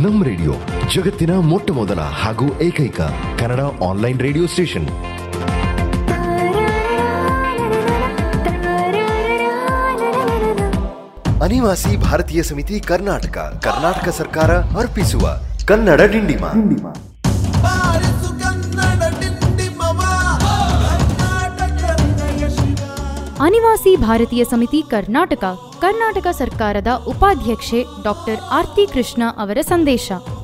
ನಮ್ ರೇಡಿಯೋ ಜಗತ್ತಿನ ಮೊಟ್ಟ ಮೊದಲ ಹಾಗೂ ಏಕೈಕ ಕನ್ನಡ ಆನ್ಲೈನ್ ರೇಡಿಯೋ ಸ್ಟೇಷನ್ ಅನಿವಾಸಿ ಭಾರತೀಯ ಸಮಿತಿ ಕರ್ನಾಟಕ ಕರ್ನಾಟಕ ಸರ್ಕಾರ ಅರ್ಪಿಸುವ ಕನ್ನಡ ಡಿಂಡಿಮ ಬಾರಿಸು ಕನ್ನಡ ಡಿಂಡಿಮವ ಕರ್ನಾಟಕ ಹೃದಯ ಶಿವ ಅನಿವಾಸಿ ಭಾರತೀಯ ಸಮಿತಿ ಕರ್ನಾಟಕ ಕರ್ನಾಟಕ ಸರ್ಕಾರದ ಉಪಾಧ್ಯಕ್ಷೆ ಡಾಕ್ಟರ್ ಆರ್ತಿ ಕೃಷ್ಣ ಅವರ ಸಂದೇಶ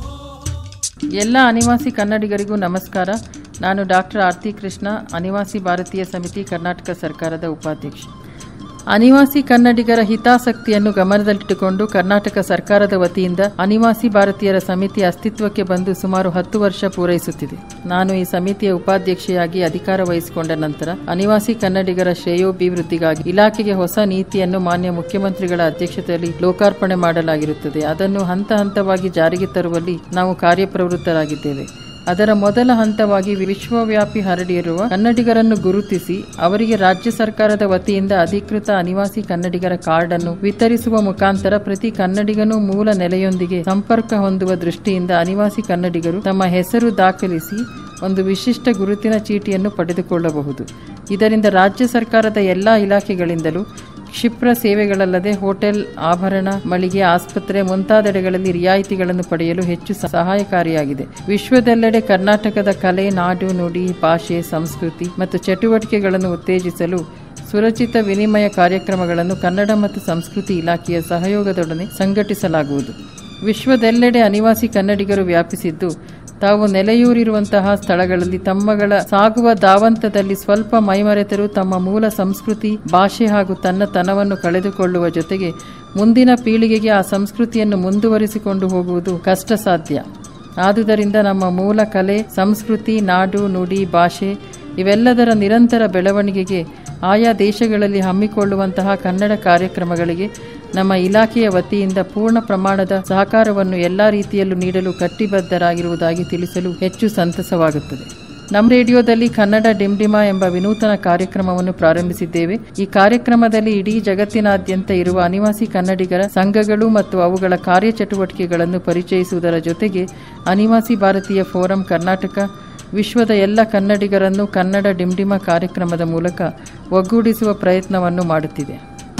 ಎಲ್ಲ ಅನಿವಾಸಿ ಕನ್ನಡಿಗರಿಗೂ ನಮಸ್ಕಾರ ನಾನು ಡಾಕ್ಟರ್ ಆರ್ತಿ ಕೃಷ್ಣ ಅನಿವಾಸಿ ಭಾರತೀಯ ಸಮಿತಿ ಕರ್ನಾಟಕ ಸರ್ಕಾರದ ಉಪಾಧ್ಯಕ್ಷೆ ಅನಿವಾಸಿ ಕನ್ನಡಿಗರ ಹಿತಾಸಕ್ತಿಯನ್ನು ಗಮನದಲ್ಲಿಟ್ಟುಕೊಂಡು ಕರ್ನಾಟಕ ಸರ್ಕಾರದ ವತಿಯಿಂದ ಅನಿವಾಸಿ ಭಾರತೀಯರ ಸಮಿತಿ ಅಸ್ತಿತ್ವಕ್ಕೆ ಬಂದು ಸುಮಾರು ಹತ್ತು ವರ್ಷ ಪೂರೈಸುತ್ತಿದೆ ನಾನು ಈ ಸಮಿತಿಯ ಉಪಾಧ್ಯಕ್ಷೆಯಾಗಿ ಅಧಿಕಾರ ವಹಿಸಿಕೊಂಡ ನಂತರ ಅನಿವಾಸಿ ಕನ್ನಡಿಗರ ಶ್ರೇಯೋಭಿವೃದ್ಧಿಗಾಗಿ ಇಲಾಖೆಗೆ ಹೊಸ ನೀತಿಯನ್ನು ಮಾನ್ಯ ಮುಖ್ಯಮಂತ್ರಿಗಳ ಅಧ್ಯಕ್ಷತೆಯಲ್ಲಿ ಲೋಕಾರ್ಪಣೆ ಮಾಡಲಾಗಿರುತ್ತದೆ ಅದನ್ನು ಹಂತ ಹಂತವಾಗಿ ಜಾರಿಗೆ ತರುವಲ್ಲಿ ನಾವು ಕಾರ್ಯಪ್ರವೃತ್ತರಾಗಿದ್ದೇವೆ ಅದರ ಮೊದಲ ಹಂತವಾಗಿ ವಿಶ್ವವ್ಯಾಪಿ ಹರಡಿರುವ ಕನ್ನಡಿಗರನ್ನು ಗುರುತಿಸಿ ಅವರಿಗೆ ರಾಜ್ಯ ಸರ್ಕಾರದ ವತಿಯಿಂದ ಅಧಿಕೃತ ಅನಿವಾಸಿ ಕನ್ನಡಿಗರ ಕಾರ್ಡ್ ಅನ್ನು ವಿತರಿಸುವ ಮುಖಾಂತರ ಪ್ರತಿ ಕನ್ನಡಿಗನೂ ಮೂಲ ನೆಲೆಯೊಂದಿಗೆ ಸಂಪರ್ಕ ಹೊಂದುವ ದೃಷ್ಟಿಯಿಂದ ಅನಿವಾಸಿ ಕನ್ನಡಿಗರು ತಮ್ಮ ಹೆಸರು ದಾಖಲಿಸಿ ಒಂದು ವಿಶಿಷ್ಟ ಗುರುತಿನ ಚೀಟಿಯನ್ನು ಪಡೆದುಕೊಳ್ಳಬಹುದು ಇದರಿಂದ ರಾಜ್ಯ ಸರ್ಕಾರದ ಎಲ್ಲ ಇಲಾಖೆಗಳಿಂದಲೂ ಕ್ಷಿಪ್ರ ಸೇವೆಗಳಲ್ಲದೆ ಹೋಟೆಲ್ ಆಭರಣ ಮಳಿಗೆ ಆಸ್ಪತ್ರೆ ಮುಂತಾದೆಡೆಗಳಲ್ಲಿ ರಿಯಾಯಿತಿಗಳನ್ನು ಪಡೆಯಲು ಹೆಚ್ಚು ಸಹಾಯಕಾರಿಯಾಗಿದೆ ವಿಶ್ವದೆಲ್ಲೆಡೆ ಕರ್ನಾಟಕದ ಕಲೆ ನಾಡು ನುಡಿ ಭಾಷೆ ಸಂಸ್ಕೃತಿ ಮತ್ತು ಚಟುವಟಿಕೆಗಳನ್ನು ಉತ್ತೇಜಿಸಲು ಸುರಕ್ಷಿತ ವಿನಿಮಯ ಕಾರ್ಯಕ್ರಮಗಳನ್ನು ಕನ್ನಡ ಮತ್ತು ಸಂಸ್ಕೃತಿ ಇಲಾಖೆಯ ಸಹಯೋಗದೊಡನೆ ಸಂಘಟಿಸಲಾಗುವುದು ವಿಶ್ವದೆಲ್ಲೆಡೆ ಅನಿವಾಸಿ ಕನ್ನಡಿಗರು ವ್ಯಾಪಿಸಿದ್ದು ತಾವು ನೆಲೆಯೂರಿರುವಂತಹ ಸ್ಥಳಗಳಲ್ಲಿ ತಮ್ಮಗಳ ಸಾಗುವ ಧಾವಂತದಲ್ಲಿ ಸ್ವಲ್ಪ ಮೈಮರೆತರೂ ತಮ್ಮ ಮೂಲ ಸಂಸ್ಕೃತಿ ಭಾಷೆ ಹಾಗೂ ತನ್ನ ತನವನ್ನು ಕಳೆದುಕೊಳ್ಳುವ ಜೊತೆಗೆ ಮುಂದಿನ ಪೀಳಿಗೆಗೆ ಆ ಸಂಸ್ಕೃತಿಯನ್ನು ಮುಂದುವರಿಸಿಕೊಂಡು ಹೋಗುವುದು ಕಷ್ಟ ಸಾಧ್ಯ ಆದುದರಿಂದ ನಮ್ಮ ಮೂಲ ಕಲೆ ಸಂಸ್ಕೃತಿ ನಾಡು ನುಡಿ ಭಾಷೆ ಇವೆಲ್ಲದರ ನಿರಂತರ ಬೆಳವಣಿಗೆಗೆ ಆಯಾ ದೇಶಗಳಲ್ಲಿ ಹಮ್ಮಿಕೊಳ್ಳುವಂತಹ ಕನ್ನಡ ಕಾರ್ಯಕ್ರಮಗಳಿಗೆ ನಮ್ಮ ಇಲಾಖೆಯ ವತಿಯಿಂದ ಪೂರ್ಣ ಪ್ರಮಾಣದ ಸಹಕಾರವನ್ನು ಎಲ್ಲ ರೀತಿಯಲ್ಲೂ ನೀಡಲು ಕಟ್ಟಿಬದ್ಧರಾಗಿರುವುದಾಗಿ ತಿಳಿಸಲು ಹೆಚ್ಚು ಸಂತಸವಾಗುತ್ತದೆ ನಮ್ಮ ರೇಡಿಯೋದಲ್ಲಿ ಕನ್ನಡ ಡಿಮ್ಡಿಮಾ ಎಂಬ ವಿನೂತನ ಕಾರ್ಯಕ್ರಮವನ್ನು ಪ್ರಾರಂಭಿಸಿದ್ದೇವೆ ಈ ಕಾರ್ಯಕ್ರಮದಲ್ಲಿ ಇಡೀ ಜಗತ್ತಿನಾದ್ಯಂತ ಇರುವ ಅನಿವಾಸಿ ಕನ್ನಡಿಗರ ಸಂಘಗಳು ಮತ್ತು ಅವುಗಳ ಕಾರ್ಯಚಟುವಟಿಕೆಗಳನ್ನು ಪರಿಚಯಿಸುವುದರ ಜೊತೆಗೆ ಅನಿವಾಸಿ ಭಾರತೀಯ ಫೋರಂ ಕರ್ನಾಟಕ ವಿಶ್ವದ ಎಲ್ಲ ಕನ್ನಡಿಗರನ್ನು ಕನ್ನಡ ಡಿಮ್ಡಿಮ ಕಾರ್ಯಕ್ರಮದ ಮೂಲಕ ಒಗ್ಗೂಡಿಸುವ ಪ್ರಯತ್ನವನ್ನು ಮಾಡುತ್ತಿದೆ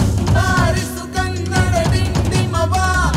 ಬಾರಿಸು ಕನ್ನಡ ಡಿಂಡಿಮವ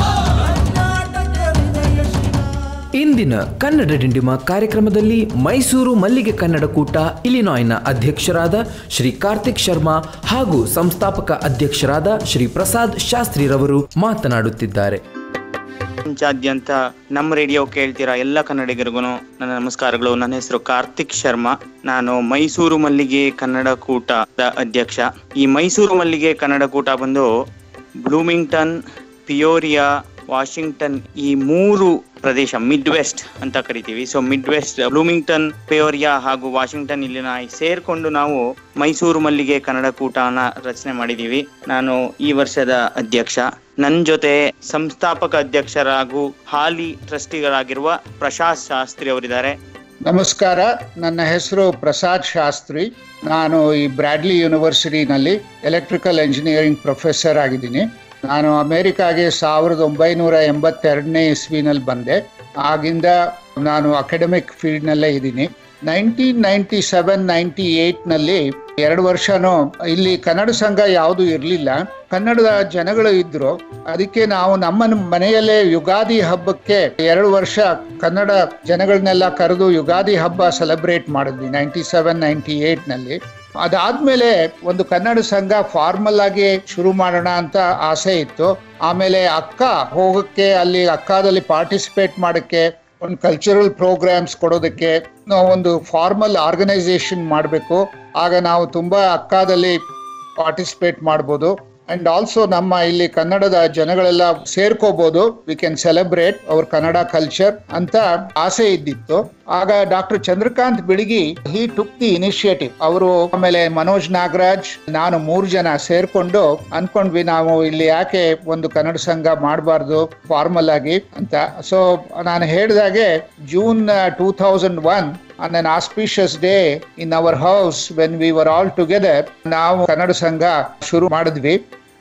ಕರ್ನಾಟಕ ಹೃದಯ ಶಿವ ಇಂದಿನ ಕನ್ನಡ ಡಿಂಡಿಮ ಕಾರ್ಯಕ್ರಮದಲ್ಲಿ ಮೈಸೂರು ಮಲ್ಲಿಗೆ ಕನ್ನಡ ಕೂಟ ಇಲಿನಾಯ್ನ ಅಧ್ಯಕ್ಷರಾದ ಶ್ರೀ ಕಾರ್ತಿಕ್ ಶರ್ಮಾ ಹಾಗೂ ಸಂಸ್ಥಾಪಕ ಅಧ್ಯಕ್ಷರಾದ ಶ್ರೀ ಪ್ರಸಾದ್ ಶಾಸ್ತ್ರಿರವರು ಮಾತನಾಡುತ್ತಿದ್ದಾರೆ ಪ್ರಪಂಚಾದ್ಯಂತ ನಮ್ಮ ರೇಡಿಯೋ ಕೇಳ್ತಿರೋ ಎಲ್ಲ ಕನ್ನಡಿಗರಿಗೂ ನನ್ನ ನಮಸ್ಕಾರಗಳು ನನ್ನ ಹೆಸರು ಕಾರ್ತಿಕ್ ಶರ್ಮಾ ನಾನು ಮೈಸೂರು ಮಲ್ಲಿಗೆ ಕನ್ನಡ ಕೂಟದ ಅಧ್ಯಕ್ಷ ಈ ಮೈಸೂರು ಮಲ್ಲಿಗೆ ಕನ್ನಡ ಕೂಟ ಬಂದು ಬ್ಲೂಮಿಂಗ್ಟನ್ ಪಿಯೋರಿಯಾ ವಾಷಿಂಗ್ಟನ್ ಈ ಮೂರು ಪ್ರದೇಶ ಮಿಡ್ ವೆಸ್ಟ್ ಅಂತ ಕರಿತೀವಿ so Midwest Bloomington Peoria ಹಾಗೂ ವಾಷಿಂಗ್ಟನ್ ಇಲ್ಲಿನ ಸೇರ್ಕೊಂಡು ನಾವು ಮೈಸೂರು ಮಲ್ಲಿಗೆ ಕನ್ನಡ ಕೂಟನ ರಚನೆ ಮಾಡಿದೀವಿ ನಾನು ಈ ವರ್ಷದ ಅಧ್ಯಕ್ಷ ನನ್ನ ಜೊತೆ ಸಂಸ್ಥಾಪಕ ಅಧ್ಯಕ್ಷರಾಗೂ ಹಾಲಿ ಟ್ರಸ್ಟಿಗಳಾಗಿರುವ ಪ್ರಶಾಂತ್ ಶಾಸ್ತ್ರಿ ಅವರಿದ್ದಾರೆ ನಮಸ್ಕಾರ ನನ್ನ ಹೆಸರು ಪ್ರಸಾದ್ ಶಾಸ್ತ್ರಿ ನಾನು ಈ ಬ್ರಾಡ್ಲಿ ಯೂನಿವರ್ಸಿಟಿನಲ್ಲಿ ಎಲೆಕ್ಟ್ರಿಕಲ್ ಎಂಜಿನಿಯರಿಂಗ್ ಪ್ರೊಫೆಸರ್ ಆಗಿದ್ದೀನಿ ನಾನು ಅಮೇರಿಕಾಗೆ ಸಾವಿರದ ಒಂಬೈನೂರ ಎಂಬತ್ತೆರಡನೇ ಇಸ್ವಿನಲ್ಲಿ ಬಂದೆ ಆಗಿಂದ ನಾನು ಅಕಾಡೆಮಿಕ್ ಫೀಲ್ಡ್ನಲ್ಲೇ ಇದ್ದೀನಿ ನೈನ್ಟೀನ್ ನೈಂಟಿ ಸೆವೆನ್ ನೈಂಟಿ ಏಯ್ಟ್ನಲ್ಲಿ ಎರಡು ವರ್ಷನೂ ಇಲ್ಲಿ ಕನ್ನಡ ಸಂಘ ಯಾವುದು ಇರಲಿಲ್ಲ ಕನ್ನಡದ ಜನಗಳು ಇದ್ರು ಅದಕ್ಕೆ ನಾವು ನಮ್ಮ ಮನೆಯಲ್ಲೇ ಯುಗಾದಿ ಹಬ್ಬಕ್ಕೆ ಎರಡು ವರ್ಷ ಕನ್ನಡ ಜನಗಳನ್ನೆಲ್ಲ ಕರೆದು ಯುಗಾದಿ ಹಬ್ಬ ಸೆಲೆಬ್ರೇಟ್ ಮಾಡಿದ್ವಿ ನೈಂಟಿ ಸೆವೆನ್ ನೈಂಟಿ ಏಯ್ಟ್ನಲ್ಲಿ ಅದಾದ್ಮೇಲೆ ಒಂದು ಕನ್ನಡ ಸಂಘ ಫಾರ್ಮಲ್ ಆಗಿ ಶುರು ಮಾಡೋಣ ಅಂತ ಆಸೆ ಇತ್ತು ಆಮೇಲೆ ಅಕ್ಕ ಹೋಗಕ್ಕೆ ಅಲ್ಲಿ ಅಕ್ಕದಲ್ಲಿ ಪಾರ್ಟಿಸಿಪೇಟ್ ಮಾಡಕ್ಕೆ ಒಂದು ಕಲ್ಚರಲ್ ಪ್ರೋಗ್ರಾಮ್ಸ್ ಕೊಡೋದಕ್ಕೆ ನಾವು ಒಂದು ಫಾರ್ಮಲ್ ಆರ್ಗನೈಸೇಷನ್ ಮಾಡಬೇಕು ಆಗ ನಾವು ತುಂಬಾ ಅಕ್ಕದಲ್ಲಿ ಪಾರ್ಟಿಸಿಪೇಟ್ ಮಾಡ್ಬೋದು ಅಂಡ್ ಆಲ್ಸೋ ನಮ್ಮ ಇಲ್ಲಿ ಕನ್ನಡದ ಜನಗಳೆಲ್ಲ ಸೇರ್ಕೋಬಹುದು we can celebrate our Kannada culture ಅಂತ ಆಸೆ ಇದ್ದಿತ್ತು ಆಗ doctor Chandrakant Biligi he took the initiative ಅವರು ಆಮೇಲೆ ಮನೋಜ್ ನಾಗರಾಜ್ ನಾನು ಮೂರು ಜನ ಸೇರ್ಕೊಂಡು ಅನ್ಕೊಂಡ್ವಿ ನಾವು ಇಲ್ಲಿ ಯಾಕೆ ಒಂದು ಕನ್ನಡ ಸಂಘ ಮಾಡಬಾರ್ದು ಫಾರ್ಮಲ್ ಆಗಿ ಅಂತ ಸೊ ನಾನು ಹೇಳಿದಾಗೆ June two thousand one on an auspicious day in our house when we were all together ನಾವು ಕನ್ನಡ ಸಂಘ ಶುರು ಮಾಡಿದ್ವಿ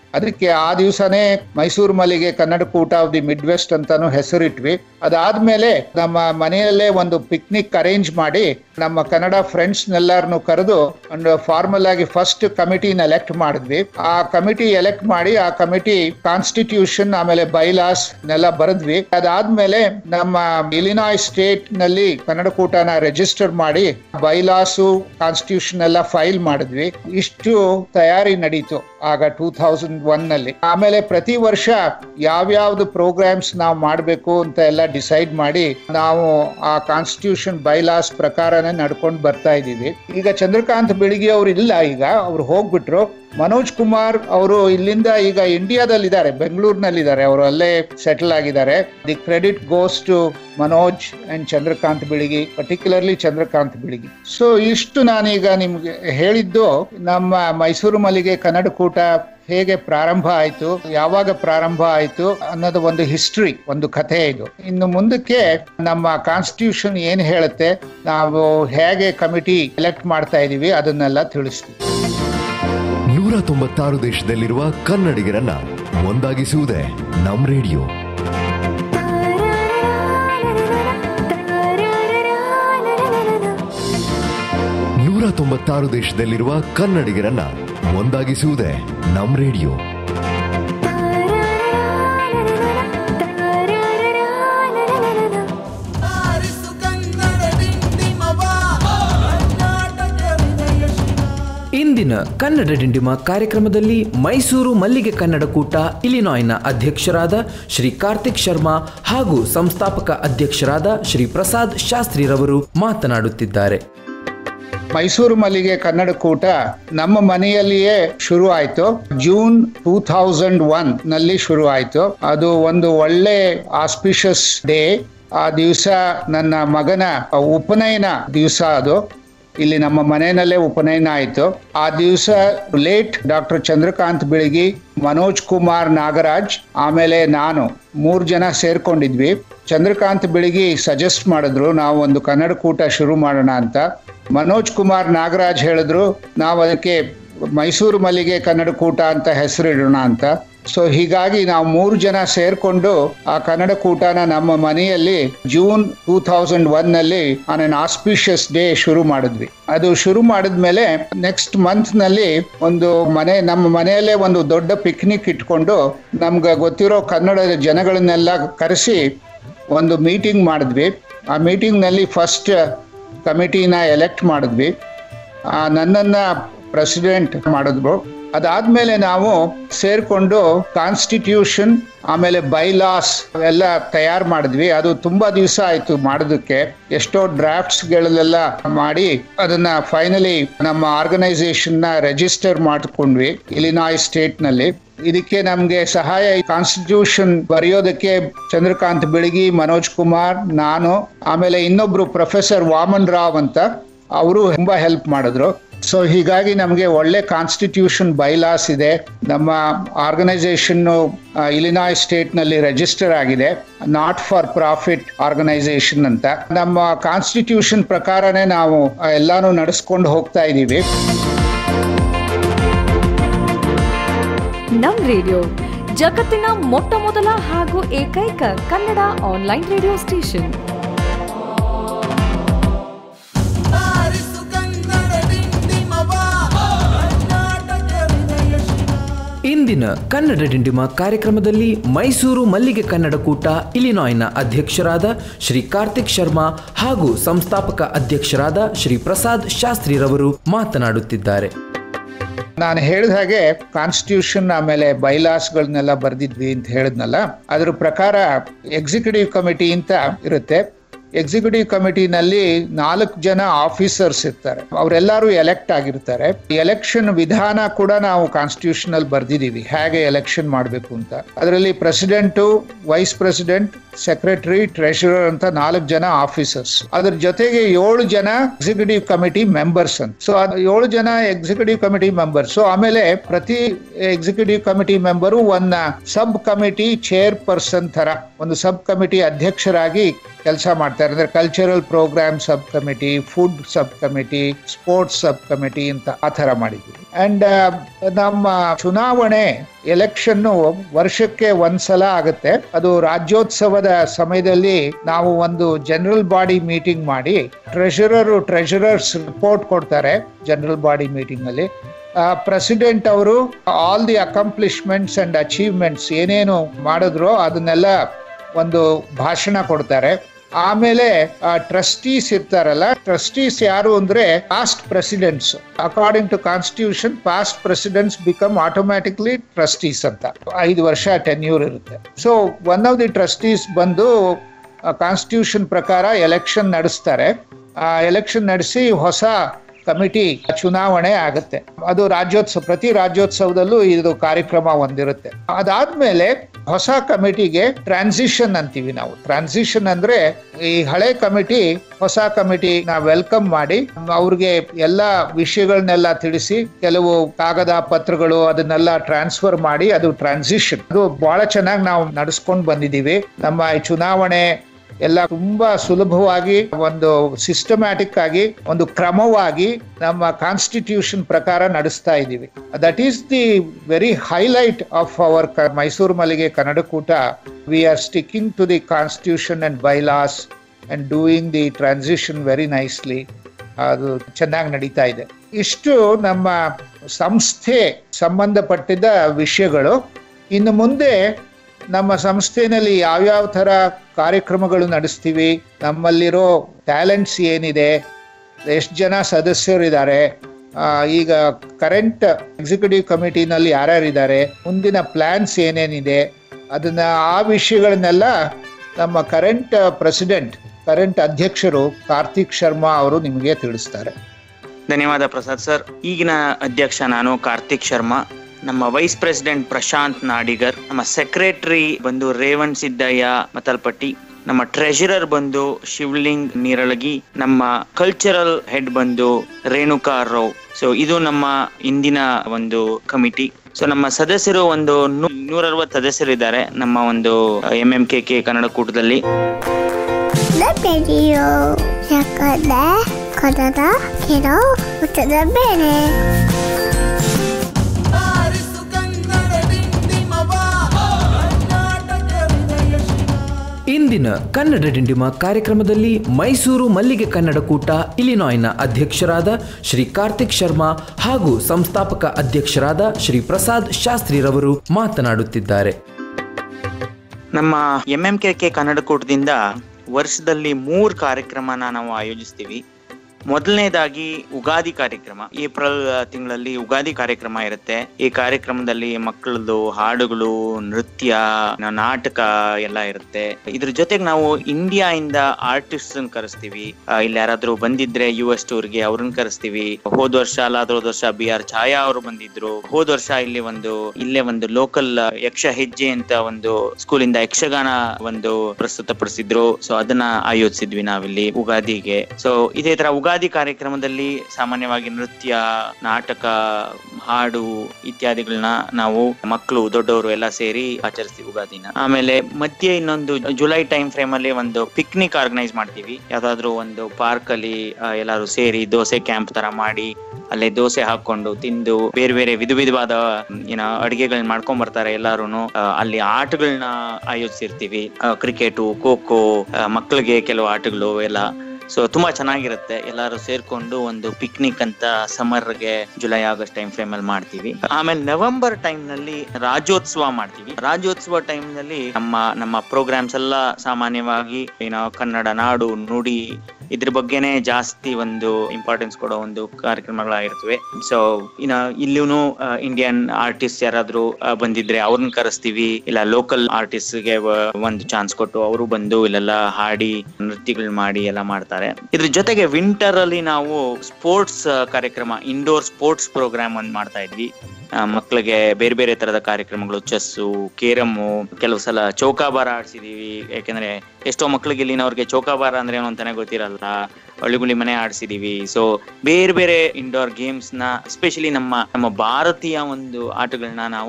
ಅದಕ್ಕೆ ಆ ದಿವಸನೇ ಮೈಸೂರು ಮಲ್ಲಿಗೆ ಕನ್ನಡ ಕೂಟ ಆಫ್ ದಿ ಮಿಡ್ ವೆಸ್ಟ್ ಅಂತಾನು ಹೆಸರಿಟ್ವಿ ಅದಾದ್ಮೇಲೆ ನಮ್ಮ ಮನೆಯಲ್ಲೇ ಒಂದು ಪಿಕ್ನಿಕ್ ಅರೇಂಜ್ ಮಾಡಿ ನಮ್ಮ ಕನ್ನಡ ಫ್ರೆಂಡ್ಸ್ ನೆಲ್ಲರನ್ನು ಕರೆದು ಒಂದು ಫಾರ್ಮಲ್ ಆಗಿ ಫಸ್ಟ್ ಕಮಿಟಿನ ಎಲೆಕ್ಟ್ ಮಾಡಿದ್ವಿ ಆ ಕಮಿಟಿ ಎಲೆಕ್ಟ್ ಮಾಡಿ ಆ ಕಮಿಟಿ ಕಾನ್ಸ್ಟಿಟ್ಯೂಷನ್ ಆಮೇಲೆ ಬೈಲಾಸ್ ನೆಲ್ಲ ಬರೆದ್ವಿ ಅದಾದ್ಮೇಲೆ ನಮ್ಮ ಇಲಿನಾಯ್ ಸ್ಟೇಟ್ ನಲ್ಲಿ ಕನ್ನಡ ಕೂಟನ ರಿಜಿಸ್ಟರ್ ಮಾಡಿ ಬೈಲಾಸು ಕಾನ್ಸ್ಟಿಟ್ಯೂಷನ್ ಎಲ್ಲ ಫೈಲ್ ಮಾಡಿದ್ವಿ ಇಷ್ಟು ತಯಾರಿ ನಡೀತು ಆಗ ಟೂ ಥೌಸಂಡ್ ಒನ್ ನಲ್ಲಿ ಆಮೇಲೆ ಪ್ರತಿ ವರ್ಷ ಯಾವ್ಯಾವ್ದು ಪ್ರೋಗ್ರಾಮ್ಸ್ ನಾವು ಮಾಡಬೇಕು ಅಂತ ಎಲ್ಲ ಡಿಸೈಡ್ ಮಾಡಿ ನಾವು ಆ ಕಾನ್ಸ್ಟಿಟ್ಯೂಷನ್ ಬೈಲಾಸ್ ಪ್ರಕಾರನೇ ನಡ್ಕೊಂಡು ಬರ್ತಾ ಇದ್ದೀವಿ ಈಗ ಚಂದ್ರಕಾಂತ್ ಬೆಳಿಗ್ಗೆ ಅವ್ರು ಇಲ್ಲ ಈಗ ಅವ್ರು ಹೋಗ್ಬಿಟ್ರು ಮನೋಜ್ ಕುಮಾರ್ ಅವರು ಇಲ್ಲಿಂದ ಈಗ ಇಂಡಿಯಾದಲ್ಲಿದ್ದಾರೆ ಬೆಂಗಳೂರಿನಲ್ಲಿದ್ದಾರೆ ಅವರು ಅಲ್ಲೇ ಸೆಟಲ್ ಆಗಿದ್ದಾರೆ the credit goes to Manoj and Chandrakant Biligi particularly Chandrakant Biligi so ಇಷ್ಟು ನಾನೀಗ ನಿಮ್ಗೆ ಹೇಳಿದ್ದು ನಮ್ಮ ಮೈಸೂರು ಮಲ್ಲಿಗೆ ಕನ್ನಡ ಕೂಟ ಹೇಗೆ ಪ್ರಾರಂಭ ಆಯ್ತು ಯಾವಾಗ ಪ್ರಾರಂಭ ಆಯ್ತು ಅನ್ನೋದು ಒಂದು ಹಿಸ್ಟ್ರಿ ಒಂದು ಕಥೆ ಇದು ಇನ್ನು ಮುಂದಕ್ಕೆ ನಮ್ಮ ಕಾನ್ಸ್ಟಿಟ್ಯೂಷನ್ ಏನ್ ಹೇಳುತ್ತೆ ನಾವು ಹೇಗೆ ಕಮಿಟಿ ಎಲೆಕ್ಟ್ ಮಾಡ್ತಾ ಇದೀವಿ ಅದನ್ನೆಲ್ಲ ತಿಳಿಸ್ತೀವಿ ನೂರ ತೊಂಬತ್ತಾರು ದೇಶದಲ್ಲಿರುವ ಕನ್ನಡಿಗರನ್ನ ಒಂದಾಗಿಸುವುದೇ ನಮ್ ರೇಡಿಯೋ ನೂರ ತೊಂಬತ್ತಾರು ದೇಶದಲ್ಲಿರುವ ಕನ್ನಡಿಗರನ್ನ ಒಂದಾಗಿಸುವುದೇ ನಮ್ ರೇಡಿಯೋ ಆರಿಸು ಕನ್ನಡ ಡಿಂಡಿಮವ ಕರ್ನಾಟಕ ಹೃದಯಶಿವ ಇಂದಿನ ಕನ್ನಡ ಡಿಂಡಿಮ ಕಾರ್ಯಕ್ರಮದಲ್ಲಿ ಮೈಸೂರು ಮಲ್ಲಿಗೆ ಕನ್ನಡ ಕೂಟ ಇಲಿನಾಯ್ನ ಅಧ್ಯಕ್ಷರಾದ ಶ್ರೀ ಕಾರ್ತಿಕ್ ಶರ್ಮಾ ಹಾಗೂ ಸಂಸ್ಥಾಪಕ ಅಧ್ಯಕ್ಷರಾದ ಶ್ರೀ ಪ್ರಸಾದ್ ಶಾಸ್ತ್ರಿರವರು ಮಾತನಾಡುತ್ತಿದ್ದಾರೆ ಮೈಸೂರು ಮಲ್ಲಿಗೆ ಕನ್ನಡ ಕೂಟ ನಮ್ಮ ಮನೆಯಲ್ಲಿಯೇ ಶುರು ಆಯ್ತು ಜೂನ್ ಟೂ ಥೌಸಂಡ್ ಒನ್ ನಲ್ಲಿ ಶುರು ಆಯ್ತು ಅದು ಒಂದು ಒಳ್ಳೆ ಆಸ್ಪಿಷಸ್ ಡೇ ಆ ದಿವಸ ನನ್ನ ಮಗನ ಉಪನಯನ ದಿವಸ ಅದು ಇಲ್ಲಿ ನಮ್ಮ ಮನೆಯಲ್ಲೇ ಉಪನಯನ ಆಯ್ತು ಆ ದಿವಸ ಲೇಟ್ ಡಾಕ್ಟರ್ ಚಂದ್ರಕಾಂತ್ ಬೆಳಗಿ ಮನೋಜ್ ಕುಮಾರ್ ನಾಗರಾಜ್ ಆಮೇಲೆ ನಾನು ಮೂರ್ ಜನ ಸೇರ್ಕೊಂಡಿದ್ವಿ ಚಂದ್ರಕಾಂತ್ ಬೆಳಗಿ ಸಜೆಸ್ಟ್ ಮಾಡಿದ್ರು ನಾವು ಒಂದು ಕನ್ನಡ ಕೂಟ ಶುರು ಮಾಡೋಣ ಅಂತ ಮನೋಜ್ ಕುಮಾರ್ ನಾಗರಾಜ್ ಹೇಳಿದ್ರು ನಾವು ಅದಕ್ಕೆ ಮೈಸೂರು ಮಲ್ಲಿಗೆ ಕನ್ನಡ ಕೂಟ ಅಂತ ಹೆಸರಿಡೋಣ ಅಂತ ಸೊ ಹೀಗಾಗಿ ನಾವು ಮೂರು ಜನ ಸೇರ್ಕೊಂಡು ಆ ಕನ್ನಡ ಕೂಟನ ನಮ್ಮ ಮನೆಯಲ್ಲಿ ಜೂನ್ ಟೂ ಥೌಸಂಡ್ ಒನ್ ನಲ್ಲಿ ಆನ್ ಅನ್ ಆಸ್ಪಿಷಿಯಸ್ ಡೇ ಶುರು ಮಾಡಿದ್ವಿ ಅದು ಶುರು ಮಾಡಿದ್ಮೇಲೆ ನೆಕ್ಸ್ಟ್ ಮಂತ್ ನಲ್ಲಿ ಒಂದು ಮನೆ ನಮ್ಮ ಮನೆಯಲ್ಲೇ ಒಂದು ದೊಡ್ಡ ಪಿಕ್ನಿಕ್ ಇಟ್ಕೊಂಡು ನಮ್ಗೆ ಗೊತ್ತಿರೋ ಕನ್ನಡದ ಜನಗಳನ್ನೆಲ್ಲ ಕರೆಸಿ ಒಂದು ಮೀಟಿಂಗ್ ಮಾಡಿದ್ವಿ ಆ ಮೀಟಿಂಗ್ನಲ್ಲಿ ಫಸ್ಟ್ ಕಮಿಟಿನ ಎಲೆಕ್ಟ್ ಮಾಡಿದ್ವಿ ಆ, ನನ್ನನ್ನ ಪ್ರೆಸಿಡೆಂಟ್ ಮಾಡಿದ್ರು ಅದಾದ್ಮೇಲೆ ನಾವು ಸೇರ್ಕೊಂಡು ಕಾನ್ಸ್ಟಿಟ್ಯೂಷನ್ ಆಮೇಲೆ ಬೈಲಾಸ್ ಎಲ್ಲ ತಯಾರು ಮಾಡಿದ್ವಿ ಅದು ತುಂಬಾ ದಿವಸ ಆಯ್ತು ಮಾಡೋದಕ್ಕೆ ಎಷ್ಟೋ ಡ್ರಾಫ್ಟ್ಸ್ ಗಳಲ್ಲೆಲ್ಲ ಮಾಡಿ ಅದನ್ನ ಫೈನಲಿ ನಮ್ಮ ಆರ್ಗನೈಸೇಷನ್ ನ ರಿಜಿಸ್ಟರ್ ಮಾಡ್ಕೊಂಡ್ವಿ ಇಲಿನಾಯ್ ಸ್ಟೇಟ್ ನಲ್ಲಿ ಇದಕ್ಕೆ ನಮ್ಗೆ ಸಹಾಯ ಕಾನ್ಸ್ಟಿಟ್ಯೂಷನ್ ಬರೆಯೋದಕ್ಕೆ ಚಂದ್ರಕಾಂತ್ ಬೆಳಗಿ ಮನೋಜ್ ಕುಮಾರ್ ನಾನು ಆಮೇಲೆ ಇನ್ನೊಬ್ರು ಪ್ರೊಫೆಸರ್ ವಾಮನ್ ರಾವ್ ಅಂತ ಅವರು ತುಂಬಾ ಹೆಲ್ಪ್ ಮಾಡಿದ್ರು ಸೊ ಹೀಗಾಗಿ ನಮಗೆ ಒಳ್ಳೆ ಕಾನ್ಸ್ಟಿಟ್ಯೂಷನ್ ಬೈಲಾಸ್ ಇದೆ ನಮ್ಮ ಆರ್ಗನೈಸೇಷನ್ ಇಲಿನಾಯ್ ಸ್ಟೇಟ್ ನಲ್ಲಿ ರಿಜಿಸ್ಟರ್ ಆಗಿದೆ ನಾಟ್ ಫಾರ್ ಪ್ರಾಫಿಟ್ ಆರ್ಗನೈಸೇಷನ್ ಅಂತ ನಮ್ಮ ಕಾನ್ಸ್ಟಿಟ್ಯೂಷನ್ ಪ್ರಕಾರನೇ ನಾವು ಆ, ಎಲ್ಲಾನು ನಡೆಸ್ಕೊಂಡು ಹೋಗ್ತಾ ಇದ್ದೀವಿ ನಮ್ ರೇಡಿಯೋ ಜಗತ್ತಿನ ಮೊಟ್ಟ ಮೊದಲ ಹಾಗೂ ಏಕೈಕ ಕನ್ನಡ ಆನ್ಲೈನ್ ರೇಡಿಯೋ ಸ್ಟೇಷನ್ ಆರಿಸು ಕನ್ನಡ ಡಿಂಡಿಮವ ಕರ್ನಾಟಕ ಹೃದಯಶಿವ ಇಂದಿನ ಕನ್ನಡ ಡಿಂಡಿಮ ಕಾರ್ಯಕ್ರಮದಲ್ಲಿ ಮೈಸೂರು ಮಲ್ಲಿಗೆ ಕನ್ನಡ ಕೂಟ ಇಲಿನಾಯ್ನ ಅಧ್ಯಕ್ಷರಾದ ಶ್ರೀ ಕಾರ್ತಿಕ್ ಶರ್ಮಾ ಹಾಗೂ ಸಂಸ್ಥಾಪಕ ಅಧ್ಯಕ್ಷರಾದ ಶ್ರೀ ಪ್ರಸಾದ್ ಶಾಸ್ತ್ರಿರವರು ಮಾತನಾಡುತ್ತಿದ್ದಾರೆ ನಾನು ಹೇಳಿದ ಹಾಗೆ ಕಾನ್ಸ್ಟಿಟ್ಯೂಷನ್ ಆಮೇಲೆ ಬೈಲಾಸ್ಗಳನ್ನೆಲ್ಲ ಬರ್ದಿದ್ವಿ ಅಂತ ಹೇಳಿದ್ನಲ್ಲ ಅದ್ರ ಪ್ರಕಾರ ಎಕ್ಸಿಕ್ಯೂಟಿವ್ ಕಮಿಟಿ ಅಂತ ಇರುತ್ತೆ ಎಕ್ಸಿಕ್ಯೂಟಿವ್ ಕಮಿಟಿನಲ್ಲಿ ನಾಲ್ಕು ಜನ ಆಫೀಸರ್ಸ್ ಇರ್ತಾರೆ ಅವರೆಲ್ಲರೂ ಎಲೆಕ್ಟ್ ಆಗಿರ್ತಾರೆ ಎಲೆಕ್ಷನ್ ವಿಧಾನ ಕೂಡ ನಾವು ಕಾನ್ಸ್ಟಿಟ್ಯೂಷನ್ ಅಲ್ಲಿ ಬರ್ದಿದೀವಿ ಹೇಗೆ ಎಲೆಕ್ಷನ್ ಮಾಡಬೇಕು ಅಂತ ಅದರಲ್ಲಿ president vice president secretary treasurer ಅಂತ ನಾಲ್ಕು ಜನ ಆಫೀಸರ್ಸ್ ಅದ್ರ ಜೊತೆಗೆ ಏಳು ಜನ ಎಕ್ಸಿಕ್ಯೂಟಿವ್ ಕಮಿಟಿ ಮೆಂಬರ್ಸ್ ಅಂತ ಸೊ ಏಳು ಜನ ಎಕ್ಸಿಕ್ಯೂಟಿವ್ ಕಮಿಟಿ ಮೆಂಬರ್ಸ್ ಆಮೇಲೆ ಪ್ರತಿ ಎಕ್ಸಿಕ್ಯೂಟಿವ್ ಕಮಿಟಿ ಮೆಂಬರು ಒಂದ ಸಬ್ ಕಮಿಟಿ ಚೇರ್ ಪರ್ಸನ್ ತರ ಒಂದು ಸಬ್ ಕಮಿಟಿ ಅಧ್ಯಕ್ಷರಾಗಿ ಕೆಲಸ ಮಾಡ್ತಾರೆ ಅಂದ್ರೆ cultural programme sub committee food sub committee sports sub committee ಅಂತ ಆ ಥರ ಮಾಡಿದ್ವಿ ಅಂಡ್ ನಮ್ಮ ಚುನಾವಣೆ ಎಲೆಕ್ಷನ್ ವರ್ಷಕ್ಕೆ ಒಂದ್ಸಲ ಆಗುತ್ತೆ ಅದು ರಾಜ್ಯೋತ್ಸವದ ಸಮಯದಲ್ಲಿ ನಾವು ಒಂದು ಜನರಲ್ ಬಾಡಿ ಮೀಟಿಂಗ್ ಮಾಡಿ ಟ್ರೆಷರರ್ ಟ್ರೆಷರರ್ಸ್ ರಿಪೋರ್ಟ್ ಕೊಡ್ತಾರೆ ಜನರಲ್ ಬಾಡಿ ಮೀಟಿಂಗ್ ಅಲ್ಲಿ ಪ್ರೆಸಿಡೆಂಟ್ ಅವರು all the accomplishments and achievements ಏನೇನು ಮಾಡಿದ್ರು ಅದನ್ನೆಲ್ಲ ಒಂದು ಭಾಷಣ ಕೊಡ್ತಾರೆ ಆಮೇಲೆ ಟ್ರಸ್ಟೀಸ್ ಇರ್ತಾರಲ್ಲ ಟ್ರಸ್ಟೀಸ್ ಯಾರು ಅಂದ್ರೆ past presidents according to constitution past presidents become automatically trustees ಅಂತ ಐದು ವರ್ಷ ಟೆನ್ಯೂರ್ ಇರುತ್ತೆ so one of the trustees ಬಂದು ಕಾನ್ಸ್ಟಿಟ್ಯೂಷನ್ ಪ್ರಕಾರ ಎಲೆಕ್ಷನ್ ನಡೆಸ್ತಾರೆ ಆ ಎಲೆಕ್ಷನ್ ನಡೆಸಿ ಹೊಸ ಕಮಿಟಿ ಚುನಾವಣೆ ಆಗುತ್ತೆ ಅದು ರಾಜ್ಯೋತ್ಸವ ಪ್ರತಿ ರಾಜ್ಯೋತ್ಸವದಲ್ಲೂ ಇದು ಕಾರ್ಯಕ್ರಮ ಒಂದಿರುತ್ತೆ ಅದಾದ್ಮೇಲೆ ಹೊಸ ಕಮಿಟಿಗೆ ಟ್ರಾನ್ಸಿಷನ್ ಅಂತೀವಿ ನಾವು ಟ್ರಾನ್ಸಿಷನ್ ಅಂದ್ರೆ ಈ ಹಳೆ ಕಮಿಟಿ ಹೊಸ ಕಮಿಟಿ ನಾವು ವೆಲ್ಕಮ್ ಮಾಡಿ ಅವ್ರಿಗೆ ಎಲ್ಲ ವಿಷಯಗಳನ್ನೆಲ್ಲ ತಿಳಿಸಿ ಕೆಲವು ಕಾಗದ ಪತ್ರಗಳು ಅದನ್ನೆಲ್ಲ ಟ್ರಾನ್ಸ್ಫರ್ ಮಾಡಿ ಅದು ಟ್ರಾನ್ಸಿಷನ್ ಅದು ಬಹಳ ಚೆನ್ನಾಗಿ ನಾವು ನಡೆಸ್ಕೊಂಡು ಬಂದಿದ್ದೀವಿ ನಮ್ಮ ಈ ಚುನಾವಣೆ ಎಲ್ಲ ತುಂಬಾ ಸುಲಭವಾಗಿ ಒಂದು ಸಿಸ್ಟಮ್ಯಾಟಿಕ್ ಆಗಿ ಒಂದು ಕ್ರಮವಾಗಿ ನಮ್ಮ ಕಾನ್ಸ್ಟಿಟ್ಯೂಷನ್ ಪ್ರಕಾರ ನಡೆಸ್ತಾ ಇದ್ದೀವಿ that is the very highlight of our Mysuru Mallige Kannada Koota we are sticking to the constitution and bylaws and doing the transition very nicely ಅದು ಚೆನ್ನಾಗಿ ನಡೀತಾ ಇದೆ ಇಷ್ಟು ನಮ್ಮ ಸಂಸ್ಥೆ ಸಂಬಂಧಪಟ್ಟಿದ್ದ ವಿಷಯಗಳು ಇನ್ನು ಮುಂದೆ ನಮ್ಮ ಸಂಸ್ಥೆಯಲ್ಲಿ ಯಾವ್ಯಾವ ಥರ ಕಾರ್ಯಕ್ರಮಗಳು ನಡೆಸ್ತೀವಿ ನಮ್ಮಲ್ಲಿರೋ ಟ್ಯಾಲೆಂಟ್ಸ್ ಏನಿದೆ ಎಷ್ಟು ಜನ ಸದಸ್ಯರಿದ್ದಾರೆ ಆ, ಈಗ ಕರೆಂಟ್ ಎಕ್ಸಿಕ್ಯೂಟಿವ್ ಕಮಿಟಿನಲ್ಲಿ ಯಾರ್ಯಾರಿದ್ದಾರೆ ಮುಂದಿನ ಪ್ಲ್ಯಾನ್ಸ್ ಏನೇನಿದೆ ಅದನ್ನ ಆ ವಿಷಯಗಳನ್ನೆಲ್ಲ ನಮ್ಮ ಕರೆಂಟ್ ಪ್ರೆಸಿಡೆಂಟ್ ಕರೆಂಟ್ ಅಧ್ಯಕ್ಷರು ಕಾರ್ತಿಕ್ ಶರ್ಮಾ ಅವರು ನಿಮಗೆ ತಿಳಿಸ್ತಾರೆ ಧನ್ಯವಾದ ಪ್ರಸಾದ್ ಸರ್ ಈಗಿನ ಅಧ್ಯಕ್ಷ ನಾನು ಕಾರ್ತಿಕ್ ಶರ್ಮಾ ನಮ್ಮ ವೈಸ್ ಪ್ರೆಸಿಡೆಂಟ್ ಪ್ರಶಾಂತ್ ನಾಡಿಗರ್ ನಮ್ಮ ಸೆಕ್ರೆಟರಿ ಬಂದು ರೇವಣ್ ಸಿದ್ದಯ್ಯ ಮತಲ್ಪಟ್ಟಿ ನಮ್ಮ ಟ್ರೆಷರರ್ ಬಂದು ಶಿವಲಿಂಗ್ ನೀರಳಗಿ ನಮ್ಮ ಕಲ್ಚರಲ್ ಹೆಡ್ ಬಂದು ರೇಣುಕಾ ರಾವ್ ಸೊ ಇದು ನಮ್ಮ ಇಂದಿನ ಒಂದು ಕಮಿಟಿ ಸೊ ನಮ್ಮ ಸದಸ್ಯರು ಒಂದು ನೂರ ಅರವತ್ತು ಸದಸ್ಯರಿದ್ದಾರೆ ನಮ್ಮ ಒಂದು M M K K Kannada ಕೂಟದಲ್ಲಿ ರೇಡಿಯೋ ಯಾಕಂದ್ರೆ ಕನ್ನಡ ಕೆರೋ ಉತ್ತದ ಬೇರೆ ಬಾರಿಸು ಕನ್ನಡ ಡಿಂಡಿಮವ ಕರ್ನಾಟಕ ಹೃದಯಶಿವ ಇಂದಿನ ಕನ್ನಡ ಡಿಂಡಿಮ ಕಾರ್ಯಕ್ರಮದಲ್ಲಿ ಮೈಸೂರು ಮಲ್ಲಿಗೆ ಕನ್ನಡ ಕೂಟ ಇಲಿನಾಯ್ನ ಅಧ್ಯಕ್ಷರಾದ ಶ್ರೀ ಕಾರ್ತಿಕ್ ಶರ್ಮಾ ಹಾಗೂ ಸಂಸ್ಥಾಪಕ ಅಧ್ಯಕ್ಷರಾದ ಶ್ರೀ ಪ್ರಸಾದ್ ಶಾಸ್ತ್ರಿರವರು ಮಾತನಾಡುತ್ತಿದ್ದಾರೆ ನಮ್ಮ M M K K Kannada ಕೂಟದಿಂದ ವರ್ಷದಲ್ಲಿ ಮೂರ್ ಕಾರ್ಯಕ್ರಮನ ನಾವು ಆಯೋಜಿಸ್ತೀವಿ ಮೊದಲನೇದಾಗಿ ಉಗಾದಿ ಕಾರ್ಯಕ್ರಮ ಏಪ್ರಿಲ್ ತಿಂಗಳಲ್ಲಿ ಉಗಾದಿ ಕಾರ್ಯಕ್ರಮ ಇರುತ್ತೆ ಈ ಕಾರ್ಯಕ್ರಮದಲ್ಲಿ ಮಕ್ಕಳದು ಹಾಡುಗಳು ನೃತ್ಯ ನ- ನಾಟಕ ಎಲ್ಲ ಇರುತ್ತೆ ಇದ್ರ ಜೊತೆಗೆ ನಾವು ಇಂಡಿಯಾ ಇಂದ ಆರ್ಟಿಸ್ಟ್ ಕರೆಸ್ತೀವಿ ಆ, ಇಲ್ಲಿ ಯಾರಾದ್ರೂ ಬಂದಿದ್ರೆ ಯು ಎಸ್ ಟೂರ್ಗೆ ಅವ್ರನ್ನ ಕರೆಸ್ತೀವಿ ಹೋದ್ ವರ್ಷ ಅಲ್ಲ ಅದ್ರ ಹೋದ್ ವರ್ಷ ಬಿ ಆರ್ ಛಾಯಾ ಅವರು ಬಂದಿದ್ರು ಹೋದ್ ವರ್ಷ ಇಲ್ಲಿ ಒಂದು ಇಲ್ಲೇ ಒಂದು ಲೋಕಲ್ ಯಕ್ಷ ಹೆಜ್ಜೆ ಅಂತ ಒಂದು ಸ್ಕೂಲಿಂದ ಯಕ್ಷಗಾನ ಒಂದು ಪ್ರಸ್ತುತಪಡಿಸಿದ್ರು ಸೊ ಅದನ್ನ ಆಯೋಜಿಸಿದ್ವಿ ನಾವಿಲ್ಲಿ ಉಗಾದಿಗೆ ಸೊ ಇದೇ ತರ ಉಗಾದಿ ಕಾರ್ಯಕ್ರಮದಲ್ಲಿ ಸಾಮಾನ್ಯವಾಗಿ ನೃತ್ಯ ನಾಟಕ ಹಾಡು ಇತ್ಯಾದಿಗಳನ್ನ ನಾವು ಮಕ್ಕಳು ದೊಡ್ಡವರು ಎಲ್ಲ ಸೇರಿ ಆಚರಿಸ್ತೀವಿ ಉಗಾದಿನ ಆಮೇಲೆ ಮಧ್ಯೆ ಇನ್ನೊಂದು ಜುಲೈ ಟೈಮ್ ಫ್ರೇಮ್ ಅಲ್ಲಿ ಒಂದು ಪಿಕ್ನಿಕ್ ಆರ್ಗನೈಸ್ ಮಾಡ್ತೀವಿ ಯಾವ್ದಾದ್ರು ಒಂದು ಪಾರ್ಕ್ ಅಲ್ಲಿ ಆ, ಎಲ್ಲಾರು ಸೇರಿ ದೋಸೆ ಕ್ಯಾಂಪ್ ತರ ಮಾಡಿ ಅಲ್ಲೇ ದೋಸೆ ಹಾಕೊಂಡು ತಿಂದು ಬೇರೆ ಬೇರೆ ವಿಧ ವಿಧವಾದ ಮ್, ಏನ ಅಡಿಗೆಗಳನ್ನ ಮಾಡ್ಕೊಂಡ್ ಬರ್ತಾರೆ ಎಲ್ಲಾರು ಅಲ್ಲಿ ಆಟಗಳನ್ನ ಆಯೋಜಿಸಿರ್ತೀವಿ ಕ್ರಿಕೆಟು ಖೋ ಖೋ ಮಕ್ಕಳಿಗೆ ಕೆಲವು ಆಟಗಳು ಎಲ್ಲ ಸೊ ತುಂಬಾ ಚೆನ್ನಾಗಿರುತ್ತೆ ಎಲ್ಲಾರು ಸೇರ್ಕೊಂಡು ಒಂದು ಪಿಕ್ನಿಕ್ ಅಂತ ಸಮ್ಮರ್ಗೆ ಜುಲೈ ಆಗಸ್ಟ್ ಟೈಮ್ ಫ್ರೇಮ್ ಅಲ್ಲಿ ಮಾಡ್ತೀವಿ ಆಮೇಲೆ ನವೆಂಬರ್ ಟೈಮ್ ನಲ್ಲಿ ರಾಜ್ಯೋತ್ಸವ ಮಾಡ್ತೀವಿ ರಾಜ್ಯೋತ್ಸವ ಟೈಮ್ ನಲ್ಲಿ ನಮ್ಮ ನಮ್ಮ ಪ್ರೋಗ್ರಾಮ್ಸ್ ಎಲ್ಲ ಸಾಮಾನ್ಯವಾಗಿ ಏನೋ ಕನ್ನಡ ನಾಡು ನುಡಿ ಇದ್ರ ಬಗ್ಗೆನೇ ಜಾಸ್ತಿ ಒಂದು ಇಂಪಾರ್ಟೆನ್ಸ್ ಕೊಡೋ ಒಂದು ಕಾರ್ಯಕ್ರಮಗಳಾಗಿರ್ತವೆ ಸೊ ಇನ್ನ ಇಲ್ಲೂ ಇಂಡಿಯನ್ ಆರ್ಟಿಸ್ಟ್ ಯಾರಾದ್ರೂ ಆ, ಬಂದಿದ್ರೆ ಅವ್ರನ್ನ ಕರೆಸ್ತೀವಿ ಇಲ್ಲ ಲೋಕಲ್ ಆರ್ಟಿಸ್ಟ್ ಗೆ ವ- ಒಂದು ಚಾನ್ಸ್ ಕೊಟ್ಟು ಅವರು ಬಂದು ಇಲ್ಲೆಲ್ಲ ಹಾಡಿ ನೃತ್ಯಗಳು ಮಾಡಿ ಎಲ್ಲ ಮಾಡ್ತಾರೆ ಇದ್ರ ಜೊತೆಗೆ ವಿಂಟರ್ ಅಲ್ಲಿ ನಾವು ಸ್ಪೋರ್ಟ್ಸ್ ಕಾರ್ಯಕ್ರಮ ಇಂಡೋರ್ ಸ್ಪೋರ್ಟ್ಸ್ ಪ್ರೋಗ್ರಾಮ್ ಒಂದು ಮಾಡ್ತಾ ಇದ್ವಿ ಆ, ಮಕ್ಳಿಗೆ ಬೇರೆ ಬೇರೆ ತರದ ಕಾರ್ಯಕ್ರಮಗಳು ಚೆಸ್ಸು ಕೇರಮ್ಮು ಕೆಲವು ಸಲ ಚೌಕಾಬಾರ ಆಡ್ಸಿದೀವಿ ಯಾಕೆಂದ್ರೆ ಎಷ್ಟೋ ಮಕ್ಳಿಗೆ ಇಲ್ಲಿನವ್ರಿಗೆ ಚೌಕಾಬಾರ ಅಂದ್ರೆ ಏನು ಅಂತಾನೆ ಗೊತ್ತಿರಲ್ಲ ಅಳಿಗುಳಿ ಮನೆ ಆಡ್ಸಿದೀವಿ ಸೊ ಬೇರೆ ಬೇರೆ ಇಂಡೋರ್ ಗೇಮ್ಸ್ ನ ಎಸ್ಪೆಷಲಿ ನಮ್ಮ ನಮ್ಮ ಭಾರತೀಯ ಒಂದು ಆಟಗಳನ್ನ ನಾವು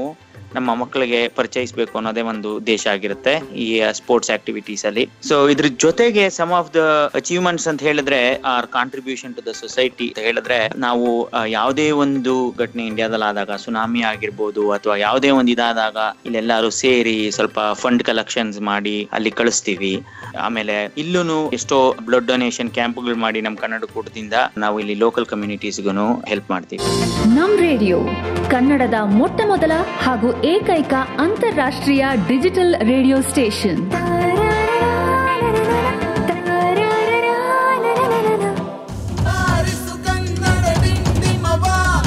ನಮ್ಮ ಮಕ್ಕಳಿಗೆ ಪರಿಚಯಿಸಬೇಕು ಅನ್ನೋದೇ ಒಂದು ಉದ್ದೇಶ ಆಗಿರುತ್ತೆ ಈ ಸ್ಪೋರ್ಟ್ಸ್ ಆಕ್ಟಿವಿಟೀಸ್ ಅಲ್ಲಿ ಸೊ ಇದ್ರ ಜೊತೆಗೆ ಸಮ್ ಆಫ್ ದ ಅಚೀವ್ಮೆಂಟ್ಸ್ ಅಂತ ಹೇಳಿದ್ರೆ our contribution to the society ಅಂತ ಹೇಳಿದ್ರೆ ನಾವು ಆ, ಯಾವುದೇ ಒಂದು ಘಟನೆ ಇಂಡಿಯಾದಲ್ಲಿ ಆದಾಗ ಸುನಾಮಿ ಆಗಿರ್ಬೋದು ಅಥವಾ ಯಾವುದೇ ಒಂದು ಇದಾದಾಗ ಇಲ್ಲೆಲ್ಲರೂ ಸೇರಿ ಸ್ವಲ್ಪ ಫಂಡ್ ಕಲೆಕ್ಷನ್ಸ್ ಮಾಡಿ ಅಲ್ಲಿ ಕಳಿಸ್ತೀವಿ ಆಮೇಲೆ ಇಲ್ಲೂ ಎಷ್ಟೋ ಬ್ಲಡ್ ಡೊನೇಷನ್ ಕ್ಯಾಂಪ್ಗಳು ಮಾಡಿ ನಮ್ಮ ಕನ್ನಡ ಕೂಟದಿಂದ ನಾವು ಇಲ್ಲಿ ಲೋಕಲ್ ಕಮ್ಯುನಿಟೀಸ್ಗೂ ಹೆಲ್ಪ್ ಮಾಡ್ತೀವಿ ನಮ್ ರೇಡಿಯೋ ಕನ್ನಡದ ಮೊಟ್ಟ ಮೊದಲ ಹಾಗೂ ಏಕೈಕ ಅಂತಾರಾಷ್ಟ್ರೀಯ ಡಿಜಿಟಲ್ ರೇಡಿಯೋ ಸ್ಟೇಷನ್ ಬಾರಿಸು ಕನ್ನಡ ಡಿಂಡಿಮವ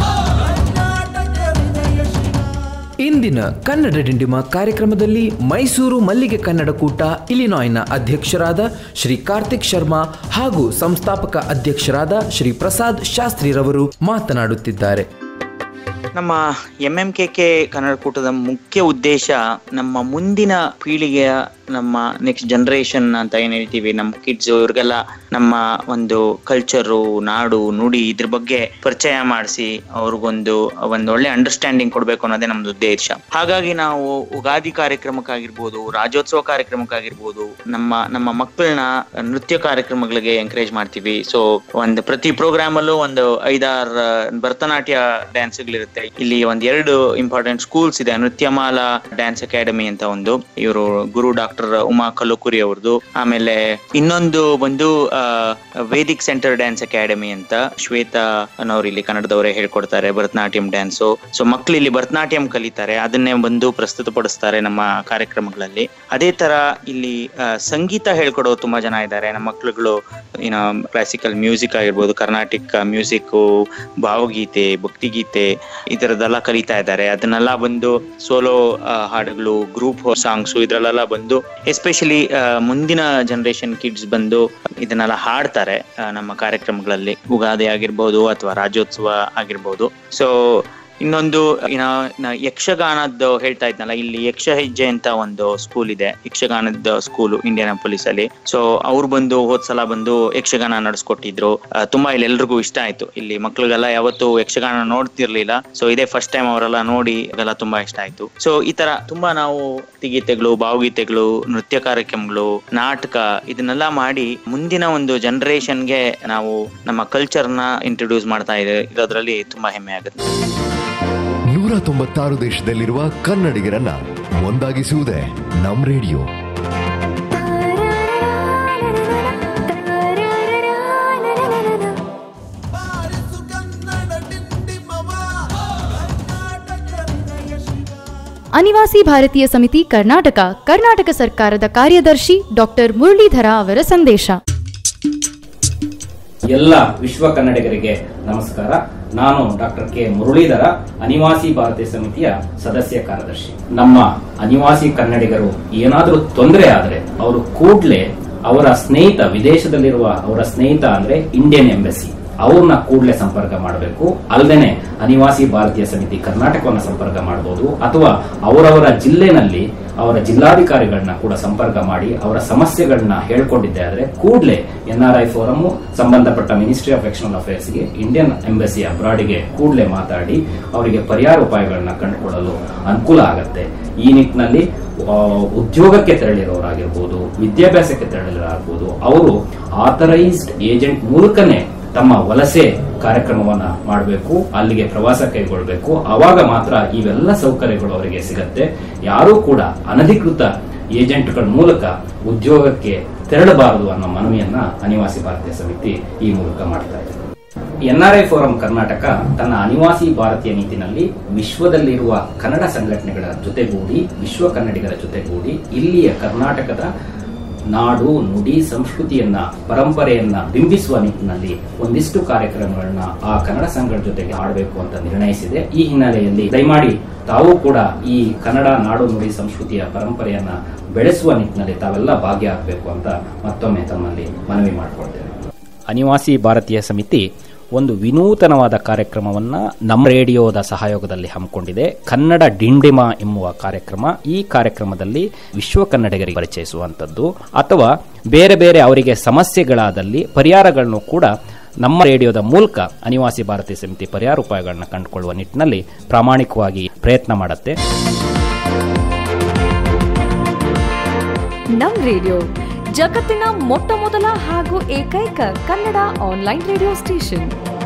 ಕರ್ನಾಟಕ ಹೃದಯ ಶಿವ ಇಂದಿನ ಕನ್ನಡ ಡಿಂಡಿಮ ಕಾರ್ಯಕ್ರಮದಲ್ಲಿ ಮೈಸೂರು ಮಲ್ಲಿಗೆ ಕನ್ನಡ ಕೂಟ ಇಲಿನಾಯ್ನ ಅಧ್ಯಕ್ಷರಾದ ಶ್ರೀ ಕಾರ್ತಿಕ್ ಶರ್ಮಾ ಹಾಗೂ ಸಂಸ್ಥಾಪಕ ಅಧ್ಯಕ್ಷರಾದ ಶ್ರೀ ಪ್ರಸಾದ್ ಶಾಸ್ತ್ರಿರವರು ಮಾತನಾಡುತ್ತಿದ್ದಾರೆ ನಮ್ಮ M M K K Kannada ಕೂಟದ ಮುಖ್ಯ ಉದ್ದೇಶ ನಮ್ಮ ಮುಂದಿನ ಪೀಳಿಗೆಯ ನಮ್ಮ ನೆಕ್ಸ್ಟ್ ಜನರೇಷನ್ ಅಂತ ಏನ್ ಹೇಳ್ತೀವಿ ನಮ್ಮ ಕಿಡ್ಸ್ ಇವ್ರಿಗೆಲ್ಲ ನಮ್ಮ ಒಂದು ಕಲ್ಚರು ನಾಡು ನುಡಿ ಇದ್ರ ಬಗ್ಗೆ ಪರಿಚಯ ಮಾಡಿಸಿ ಅವ್ರಿಗೊಂದು ಒಂದು ಒಳ್ಳೆ ಅಂಡರ್ಸ್ಟ್ಯಾಂಡಿಂಗ್ ಕೊಡ್ಬೇಕು ಅನ್ನೋದೇ ನಮ್ದು ಉದ್ದೇಶ ಹಾಗಾಗಿ ನಾವು ಉಗಾದಿ ಕಾರ್ಯಕ್ರಮಕ್ಕಾಗಿರ್ಬೋದು ರಾಜ್ಯೋತ್ಸವ ಕಾರ್ಯಕ್ರಮಕ್ಕಾಗಿರ್ಬೋದು ನಮ್ಮ ನಮ್ಮ ಮಕ್ಕಳನ್ನ ನೃತ್ಯ ಕಾರ್ಯಕ್ರಮಗಳಿಗೆ ಎಂಕರೇಜ್ ಮಾಡ್ತೀವಿ ಸೊ ಒಂದು ಪ್ರತಿ ಪ್ರೋಗ್ರಾಮ್ ಅಲ್ಲೂ ಒಂದು ಐದಾರು ಭರತನಾಟ್ಯ ಡ್ಯಾನ್ಸ್ಗಳಿರುತ್ತೆ ಇಲ್ಲಿ ಒಂದ್ ಎರಡು ಇಂಪಾರ್ಟೆಂಟ್ ಸ್ಕೂಲ್ಸ್ ಇದೆ ನೃತ್ಯಮಾಲಾ ಡ್ಯಾನ್ಸ್ ಅಕಾಡೆಮಿ ಅಂತ ಒಂದು ಇವರು ಗುರು ಡಾಕ್ಟರ್ ಉಮಾ ಕಲ್ಲುಕುರಿ ಅವ್ರದ್ದು ಆಮೇಲೆ ಇನ್ನೊಂದು ಬಂದು ಆ, ವೇದಿಕ್ ಸೆಂಟರ್ ಡ್ಯಾನ್ಸ್ ಅಕಾಡೆಮಿ ಅಂತ ಶ್ವೇತಾ ಅನ್ನೋರು ಇಲ್ಲಿ ಕನ್ನಡದವರೇ ಹೇಳ್ಕೊಡ್ತಾರೆ ಭರತನಾಟ್ಯಂ ಡ್ಯಾನ್ಸು ಸೊ ಮಕ್ಕಳು ಇಲ್ಲಿ ಭರತನಾಟ್ಯಂ ಕಲಿತಾರೆ ಅದನ್ನೇ ಬಂದು ಪ್ರಸ್ತುತಪಡಿಸ್ತಾರೆ ನಮ್ಮ ಕಾರ್ಯಕ್ರಮಗಳಲ್ಲಿ ಅದೇ ತರ ಇಲ್ಲಿ ಆ, ಸಂಗೀತ ಹೇಳ್ಕೊಡೋ ತುಂಬಾ ಜನ ಇದ್ದಾರೆ ನಮ್ಮ ಮಕ್ಕಳುಗಳು ಏನೋ ಕ್ಲಾಸಿಕಲ್ ಮ್ಯೂಸಿಕ್ ಆಗಿರ್ಬೋದು ಕರ್ನಾಟಿಕ್ ಮ್ಯೂಸಿಕ್ ಭಾವಗೀತೆ ಭಕ್ತಿಗೀತೆ ಈ ತರದೆಲ್ಲ ಕಲಿತಾ ಇದ್ದಾರೆ ಅದನ್ನೆಲ್ಲ ಬಂದು ಸೋಲೋ ಹಾಡುಗಳು ಗ್ರೂಪ್ ಸಾಂಗ್ಸ್ ಇದ್ರಲ್ಲೆಲ್ಲ ಬಂದು ಎಸ್ಪೆಷಲಿ ಮುಂದಿನ ಜನರೇಷನ್ ಕಿಡ್ಸ್ ಬಂದು ಇದನ್ನೆಲ್ಲ ಹಾಡ್ತಾರೆ ಆ, ನಮ್ಮ ಕಾರ್ಯಕ್ರಮಗಳಲ್ಲಿ ಉಗಾದಿ ಆಗಿರ್ಬೋದು ಅಥವಾ ರಾಜ್ಯೋತ್ಸವ ಆಗಿರ್ಬೋದು ಸೊ ಇನ್ನೊಂದು ಏನೋ ನ- ಯಕ್ಷಗಾನದ್ದು ಹೇಳ್ತಾ ಇದ್ನಲ್ಲ ಇಲ್ಲಿ ಯಕ್ಷ ಹೆಜ್ಜೆ ಅಂತ ಒಂದು ಸ್ಕೂಲ್ ಇದೆ ಯಕ್ಷಗಾನದ ಸ್ಕೂಲ್ ಇಂಡಿಯನ್ ಪೊಲೀಸ್ ಅಲ್ಲಿ ಸೊ ಅವ್ರು ಬಂದು ಹೋದ್ ಸಲ ಬಂದು ಯಕ್ಷಗಾನ ನಡೆಸ್ಕೊಟ್ಟಿದ್ರು ಆ, ತುಂಬಾ ಇಲ್ಲಿ ಎಲ್ರಿಗೂ ಇಷ್ಟ ಆಯ್ತು ಇಲ್ಲಿ ಮಕ್ಳಿಗೆಲ್ಲ ಯಾವತ್ತು ಯಕ್ಷಗಾನ ನೋಡ್ತಿರ್ಲಿಲ್ಲ ಸೊ ಇದೇ ಫಸ್ಟ್ ಟೈಮ್ ಅವರೆಲ್ಲ ನೋಡಿ ಅದೆಲ್ಲ ತುಂಬಾ ಇಷ್ಟ ಆಯ್ತು ಸೊ ಈ ತರ ತುಂಬಾ ನಾವು ಗೀತೆಗಳು ಭಾವಗೀತೆಗಳು ನೃತ್ಯ ಕಾರ್ಯಕ್ರಮಗಳು ನಾಟಕ ಇದನ್ನೆಲ್ಲ ಮಾಡಿ ಮುಂದಿನ ಒಂದು ಜನರೇಷನ್ಗೆ ನಾವು ನಮ್ಮ ಕಲ್ಚರ್ನ ಇಂಟ್ರೊಡ್ಯೂಸ್ ಮಾಡ್ತಾ ಇದೆ ಇರೋದ್ರಲ್ಲಿ ತುಂಬಾ ಹೆಮ್ಮೆ ಆಗುತ್ತೆ ನೂರ ತೊಂಬತ್ತಾರು ದೇಶದಲ್ಲಿರುವ ಕನ್ನಡಿಗರನ್ನ ಒಂದಾಗಿಸುವುದೇ ನಮ್ ರೇಡಿಯೋ ಬಾರಿಸು ಕನ್ನಡ ಡಿಂಡಿಮವ ಕರ್ನಾಟಕ ಹೃದಯ ಶಿವ ಅನಿವಾಸಿ ಭಾರತೀಯ ಸಮಿತಿ ಕರ್ನಾಟಕ ಕರ್ನಾಟಕ ಸರ್ಕಾರದ ಕಾರ್ಯದರ್ಶಿ ಡಾಕ್ಟರ್ ಮುರಳೀಧರ ಅವರ ಸಂದೇಶ ಎಲ್ಲ ವಿಶ್ವ ಕನ್ನಡಿಗರಿಗೆ ನಮಸ್ಕಾರ ನಾನು ಡಾಕ್ಟರ್ ಕೆ ಮುರಳೀಧರ ಅನಿವಾಸಿ ಭಾರತೀಯ ಸಮಿತಿಯ ಸದಸ್ಯ ಕಾರ್ಯದರ್ಶಿ ನಮ್ಮ ಅನಿವಾಸಿ ಕನ್ನಡಿಗರು ಏನಾದರೂ ತೊಂದರೆ ಆದರೆ ಅವರು ಕೂಡ್ಲೆ ಅವರ ಸ್ನೇಹಿತ ವಿದೇಶದಲ್ಲಿರುವ ಅವರ ಸ್ನೇಹಿತ ಅಂದ್ರೆ ಇಂಡಿಯನ್ ಎಂಬಸಿ ಅವ್ರನ್ನ ಕೂಡಲೇ ಸಂಪರ್ಕ ಮಾಡಬೇಕು ಅಲ್ಲದೆ ಅನಿವಾಸಿ ಭಾರತೀಯ ಸಮಿತಿ ಕರ್ನಾಟಕವನ್ನ ಸಂಪರ್ಕ ಮಾಡಬಹುದು ಅಥವಾ ಅವರವರ ಜಿಲ್ಲೆನಲ್ಲಿ ಅವರ ಜಿಲ್ಲಾಧಿಕಾರಿಗಳನ್ನ ಕೂಡ ಸಂಪರ್ಕ ಮಾಡಿ ಅವರ ಸಮಸ್ಯೆಗಳನ್ನ ಹೇಳ್ಕೊಂಡಿದ್ದೆ ಆದ್ರೆ ಕೂಡಲೇ ಎನ್ ಆರ್ ಐ ಫೋರಮ್ ಸಂಬಂಧಪಟ್ಟ ಮಿನಿಸ್ಟ್ರಿ ಆಫ್ ಎಕ್ಸ್ಟರ್ನಲ್ ಅಫೇರ್ಸ್ಗೆ ಇಂಡಿಯನ್ ಎಂಬಸಿ ಅಬ್ರಾಡ್ಗೆ ಕೂಡಲೇ ಮಾತಾಡಿ ಅವರಿಗೆ ಪರಿಹಾರ ಉಪಾಯಗಳನ್ನ ಕಂಡುಕೊಳ್ಳಲು ಅನುಕೂಲ ಆಗತ್ತೆ ಈ ನಿಟ್ಟಿನಲ್ಲಿ ಆ, ಉದ್ಯೋಗಕ್ಕೆ ತೆರಳಿರೋರಾಗಿರ್ಬೋದು ವಿದ್ಯಾಭ್ಯಾಸಕ್ಕೆ ತೆರಳಿರೋರಾಗಿರ್ಬೋದು ಅವರು ಆಥರೈಸ್ಡ್ ಏಜೆಂಟ್ ಮೂಲಕನೇ ತಮ್ಮ ವಲಸೆ ಕಾರ್ಯಕ್ರಮವನ್ನ ಮಾಡಬೇಕು ಅಲ್ಲಿಗೆ ಪ್ರವಾಸ ಕೈಗೊಳ್ಳಬೇಕು ಆವಾಗ ಮಾತ್ರ ಇವೆಲ್ಲ ಸೌಕರ್ಯಗಳು ಅವರಿಗೆ ಸಿಗತ್ತೆ ಯಾರೂ ಕೂಡ ಅನಧಿಕೃತ ಏಜೆಂಟ್ಗಳ ಮೂಲಕ ಉದ್ಯೋಗಕ್ಕೆ ತೆರಳಬಾರದು ಅನ್ನೋ ಮನವಿಯನ್ನ ಅನಿವಾಸಿ ಭಾರತೀಯ ಸಮಿತಿ ಈ ಮೂಲಕ ಮಾಡ್ತಾ ಇದೆ ಎನ್ಆರ್ಐ ಫೋರಂ ಕರ್ನಾಟಕ ತನ್ನ ಅನಿವಾಸಿ ಭಾರತೀಯ ನೀತಿನಲ್ಲಿ ವಿಶ್ವದಲ್ಲಿರುವ ಕನ್ನಡ ಸಂಘಟನೆಗಳ ಜೊತೆಗೂಡಿ ವಿಶ್ವ ಕನ್ನಡಿಗರ ಜೊತೆಗೂಡಿ ಇಲ್ಲಿಯ ಕರ್ನಾಟಕದ ನಾಡು ನುಡಿ ಸಂಸ್ಕೃತಿಯನ್ನ ಪರಂಪರೆಯನ್ನ ಬಿಂಬಿಸುವ ನಿಟ್ಟಿನಲ್ಲಿ ಒಂದಿಷ್ಟು ಕಾರ್ಯಕ್ರಮಗಳನ್ನ ಆ ಕನ್ನಡ ಸಂಘದ ಜೊತೆಗೆ ಆಡಬೇಕು ಅಂತ ನಿರ್ಣಯಿಸಿದೆ ಈ ಹಿನ್ನೆಲೆಯಲ್ಲಿ ದಯಮಾಡಿ ತಾವು ಕೂಡ ಈ ಕನ್ನಡ ನಾಡು ನುಡಿ ಸಂಸ್ಕೃತಿಯ ಪರಂಪರೆಯನ್ನ ಬೆಳೆಸುವ ನಿಟ್ಟಿನಲ್ಲಿ ತಾವೆಲ್ಲ ಭಾಗಿಯಾಗಬೇಕು ಅಂತ ಮತ್ತೊಮ್ಮೆ ತಮ್ಮಲ್ಲಿ ಮನವಿ ಮಾಡಿಕೊಳ್ತೇವೆ ಅನಿವಾಸಿ ಭಾರತೀಯ ಸಮಿತಿ ಒಂದು ವಿನೂತನವಾದ ಕಾರ್ಯಕ್ರಮವನ್ನ ನಮ್ಮ ರೇಡಿಯೋದ ಸಹಯೋಗದಲ್ಲಿ ಹಮ್ಮಿಕೊಂಡಿದೆ ಕನ್ನಡ ಡಿಂಡಿಮ ಎಂಬುವ ಕಾರ್ಯಕ್ರಮ ಈ ಕಾರ್ಯಕ್ರಮದಲ್ಲಿ ವಿಶ್ವ ಕನ್ನಡಿಗರಿಗೆ ಪರಿಚಯಿಸುವಂತದ್ದು ಅಥವಾ ಬೇರೆ ಬೇರೆ ಅವರಿಗೆ ಸಮಸ್ಯೆಗಳಾದಲ್ಲಿ ಪರಿಹಾರಗಳನ್ನು ಕೂಡ ನಮ್ಮ ರೇಡಿಯೋದ ಮೂಲಕ ಅನಿವಾಸಿ ಭಾರತೀಯ ಸಮಿತಿ ಪರಿಹಾರ ಉಪಾಯಗಳನ್ನ ಕಂಡುಕೊಳ್ಳುವ ನಿಟ್ಟಿನಲ್ಲಿ ಪ್ರಾಮಾಣಿಕವಾಗಿ ಪ್ರಯತ್ನ ಮಾಡುತ್ತೆ ನಮ್ ರೇಡಿಯೋ ಜಗತ್ತಿನ ಮೊಟ್ಟ ಮೊದಲ ಹಾಗೂ ಏಕೈಕ ಕನ್ನಡ ಆನ್ಲೈನ್ ರೇಡಿಯೋ ಸ್ಟೇಷನ್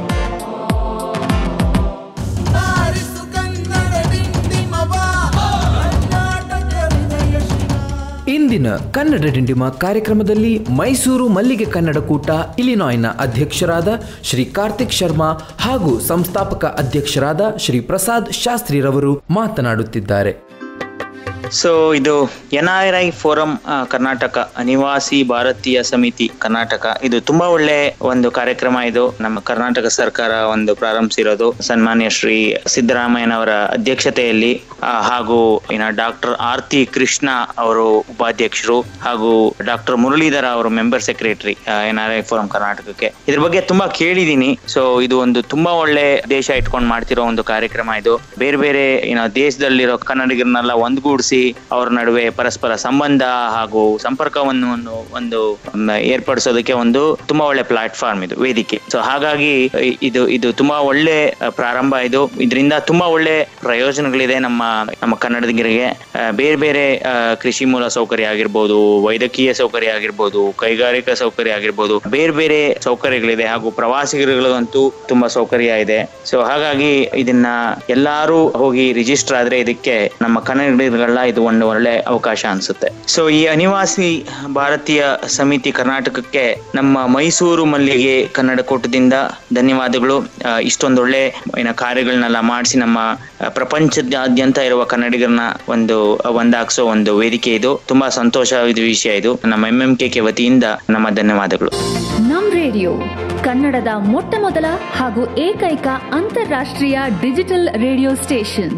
ಬಾರಿಸು ಕನ್ನಡ ಡಿಂಡಿಮವ ಕರ್ನಾಟಕ ಹೃದಯ ಶಿವ ಇಂದಿನ ಕನ್ನಡ ಡಿಂಡಿಮ ಕಾರ್ಯಕ್ರಮದಲ್ಲಿ ಮೈಸೂರು ಮಲ್ಲಿಗೆ ಕನ್ನಡ ಕೂಟ ಇಲಿನಾಯ್ನ ಅಧ್ಯಕ್ಷರಾದ ಶ್ರೀ ಕಾರ್ತಿಕ್ ಶರ್ಮಾ ಹಾಗೂ ಸಂಸ್ಥಾಪಕ ಅಧ್ಯಕ್ಷರಾದ ಶ್ರೀ ಪ್ರಸಾದ್ ಶಾಸ್ತ್ರಿರವರು ಮಾತನಾಡುತ್ತಿದ್ದಾರೆ ಸೊ ಇದು ಎನ್ ಆರ್ ಐ ಫೋರಂ ಆ, ಕರ್ನಾಟಕ ಅನಿವಾಸಿ ಭಾರತೀಯ ಸಮಿತಿ ಕರ್ನಾಟಕ ಇದು ತುಂಬಾ ಒಳ್ಳೆ ಒಂದು ಕಾರ್ಯಕ್ರಮ ಇದು ನಮ್ಮ ಕರ್ನಾಟಕ ಸರ್ಕಾರ ಒಂದು ಪ್ರಾರಂಭಿಸಿರೋದು ಸನ್ಮಾನ್ಯ ಶ್ರೀ ಸಿದ್ದರಾಮಯ್ಯನವರ ಅಧ್ಯಕ್ಷತೆಯಲ್ಲಿ ಆ, ಹಾಗೂ ಇನ್ನ ಡಾಕ್ಟರ್ ಆರ್ತಿ ಕೃಷ್ಣ ಅವರು ಉಪಾಧ್ಯಕ್ಷರು ಹಾಗೂ ಡಾಕ್ಟರ್ ಮುರಳೀಧರ ಅವರು member secretary N R I forum ಕರ್ನಾಟಕಕ್ಕೆ ಇದ್ರ ಬಗ್ಗೆ ತುಂಬಾ ಕೇಳಿದೀನಿ ಸೊ ಇದು ಒಂದು ತುಂಬಾ ಒಳ್ಳೆ ದೇಶ ಇಟ್ಕೊಂಡು ಮಾಡ್ತಿರೋ ಒಂದು ಕಾರ್ಯಕ್ರಮ ಇದು ಬೇರೆ ಬೇರೆ ಏನೋ ದೇಶದಲ್ಲಿರೋ ಕನ್ನಡಿಗರನ್ನೆಲ್ಲ ಒಂದುಗೂಡಿಸಿ ಅವ್ರ ನಡುವೆ ಪರಸ್ಪರ ಸಂಬಂಧ ಹಾಗೂ ಸಂಪರ್ಕವನ್ನು ಒಂದು ಒಂದು ಮ್, ಏರ್ಪಡಿಸೋದಕ್ಕೆ ಒಂದು ತುಂಬಾ ಒಳ್ಳೆ ಪ್ಲಾಟ್ಫಾರ್ಮ್ ಇದು ವೇದಿಕೆ ಸೊ ಹಾಗಾಗಿ ಇ- ಇದು ಇದು ತುಂಬಾ ಒಳ್ಳೆ ಅ, ಪ್ರಾರಂಭ ಇದು ಇದರಿಂದ ತುಂಬಾ ಒಳ್ಳೆ ಪ್ರಯೋಜನಗಳಿದೆ ನಮ್ಮ ನಮ್ಮ ಕನ್ನಡಿಗರಿಗೆ ಆ, ಬೇರೆ ಬೇರೆ ಆ, ಕೃಷಿ ಮೂಲ ಸೌಕರ್ಯ ಆಗಿರ್ಬೋದು ವೈದ್ಯಕೀಯ ಸೌಕರ್ಯ ಆಗಿರ್ಬೋದು ಕೈಗಾರಿಕಾ ಸೌಕರ್ಯ ಆಗಿರ್ಬೋದು ಬೇರೆ ಬೇರೆ ಸೌಕರ್ಯಗಳಿದೆ ಹಾಗೂ ಪ್ರವಾಸಿಗರಿಗಳಂತೂ ತುಂಬಾ ಸೌಕರ್ಯ ಇದೆ ಸೊ ಹಾಗಾಗಿ ಇದನ್ನ ಎಲ್ಲಾರು ಹೋಗಿ ರಿಜಿಸ್ಟರ್ ಆದ್ರೆ ಇದಕ್ಕೆ ನಮ್ಮ ಕನ್ನಡಿಗರೆಲ್ಲ ಇದು ಒಂದು ಒಳ್ಳೆ ಅವಕಾಶ ಅನ್ಸುತ್ತೆ ಸೊ ಈ ಅನಿವಾಸಿ ಭಾರತೀಯ ಸಮಿತಿ ಕರ್ನಾಟಕಕ್ಕೆ ನಮ್ಮ ಮೈಸೂರು ಮಲ್ಲಿಗೆ ಕನ್ನಡ ಕೂಟದಿಂದ ಧನ್ಯವಾದಗಳು ಆ, ಇಷ್ಟೊಂದು ಒಳ್ಳೆ ಏನ ಕಾರ್ಯಗಳನ್ನೆಲ್ಲ ಮಾಡಿಸಿ ನಮ್ಮ ಆ, ಪ್ರಪಂಚದಾದ್ಯಂತ ಇರುವ ಕನ್ನಡಿಗರನ್ನ ಒಂದು ಒಂದಾಗ್ಸೋ ಒಂದು ವೇದಿಕೆ ಇದು ತುಂಬಾ ಸಂತೋಷ ಇದು ವಿಷಯ ಇದು ನಮ್ಮ ಎಂ ಎಂ ಕೆ ವತಿಯಿಂದ ನಮ್ಮ ಧನ್ಯವಾದಗಳು ನಮ್ ರೇಡಿಯೋ ಕನ್ನಡದ ಮೊಟ್ಟ ಮೊದಲ ಹಾಗೂ ಏಕೈಕ ಅಂತಾರಾಷ್ಟ್ರೀಯ ಡಿಜಿಟಲ್ ರೇಡಿಯೋ ಸ್ಟೇಷನ್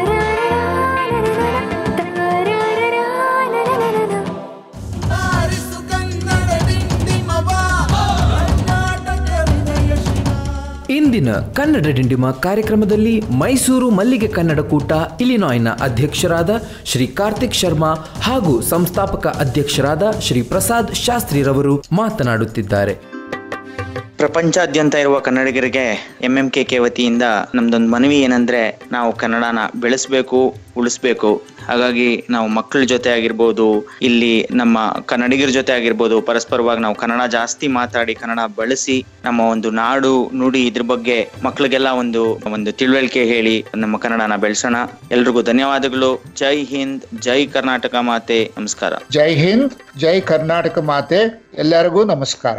ಬಾರಿಸು ಕನ್ನಡ ಡಿಂಡಿಮವ ಕರ್ನಾಟಕ ಹೃದಯ ಶಿವ ಇಂದಿನ ಕನ್ನಡ ಡಿಂಡಿಮ ಕಾರ್ಯಕ್ರಮದಲ್ಲಿ ಮೈಸೂರು ಮಲ್ಲಿಗೆ ಕನ್ನಡ ಕೂಟ ಇಲಿನಾಯ್ನ ಅಧ್ಯಕ್ಷರಾದ ಶ್ರೀ ಕಾರ್ತಿಕ್ ಶರ್ಮಾ ಹಾಗೂ ಸಂಸ್ಥಾಪಕ ಅಧ್ಯಕ್ಷರಾದ ಶ್ರೀ ಪ್ರಸಾದ್ ಶಾಸ್ತ್ರಿರವರು ಮಾತನಾಡುತ್ತಿದ್ದಾರೆ ಪ್ರಪಂಚಾದ್ಯಂತ ಇರುವ ಕನ್ನಡಿಗರಿಗೆ ಎಂ ಎಂ ಕೆ ಕೆ ವತಿಯಿಂದ ನಮ್ದೊಂದು ಮನವಿ ಏನಂದ್ರೆ ನಾವು ಕನ್ನಡನ ಬೆಳೆಸ್ಬೇಕು ಉಳಿಸ್ಬೇಕು ಹಾಗಾಗಿ ನಾವು ಮಕ್ಕಳ ಜೊತೆ ಆಗಿರ್ಬೋದು ಇಲ್ಲಿ ನಮ್ಮ ಕನ್ನಡಿಗರ ಜೊತೆ ಆಗಿರ್ಬೋದು ಪರಸ್ಪರವಾಗಿ ನಾವು ಕನ್ನಡ ಜಾಸ್ತಿ ಮಾತಾಡಿ ಕನ್ನಡ ಬಳಸಿ ನಮ್ಮ ಒಂದು ನಾಡು ನುಡಿ ಇದ್ರ ಬಗ್ಗೆ ಮಕ್ಕಳಿಗೆಲ್ಲ ಒಂದು ಒಂದು ತಿಳುವಳಿಕೆ ಹೇಳಿ ನಮ್ಮ ಕನ್ನಡನ ಬೆಳೆಸೋಣ ಎಲ್ರಿಗೂ ಧನ್ಯವಾದಗಳು ಜೈ ಹಿಂದ್ ಜೈ ಕರ್ನಾಟಕ ಮಾತೆ ನಮಸ್ಕಾರ ಜೈ ಹಿಂದ್ ಜೈ ಕರ್ನಾಟಕ ಮಾತೆ ಎಲ್ಲರಿಗೂ ನಮಸ್ಕಾರ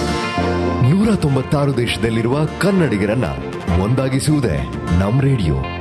ನೂರ ತೊಂಬತ್ತಾರು ದೇಶದಲ್ಲಿರುವ ಕನ್ನಡಿಗರನ್ನ ಒಂದಾಗಿಸುವುದೇ ನಮ್ ರೇಡಿಯೋ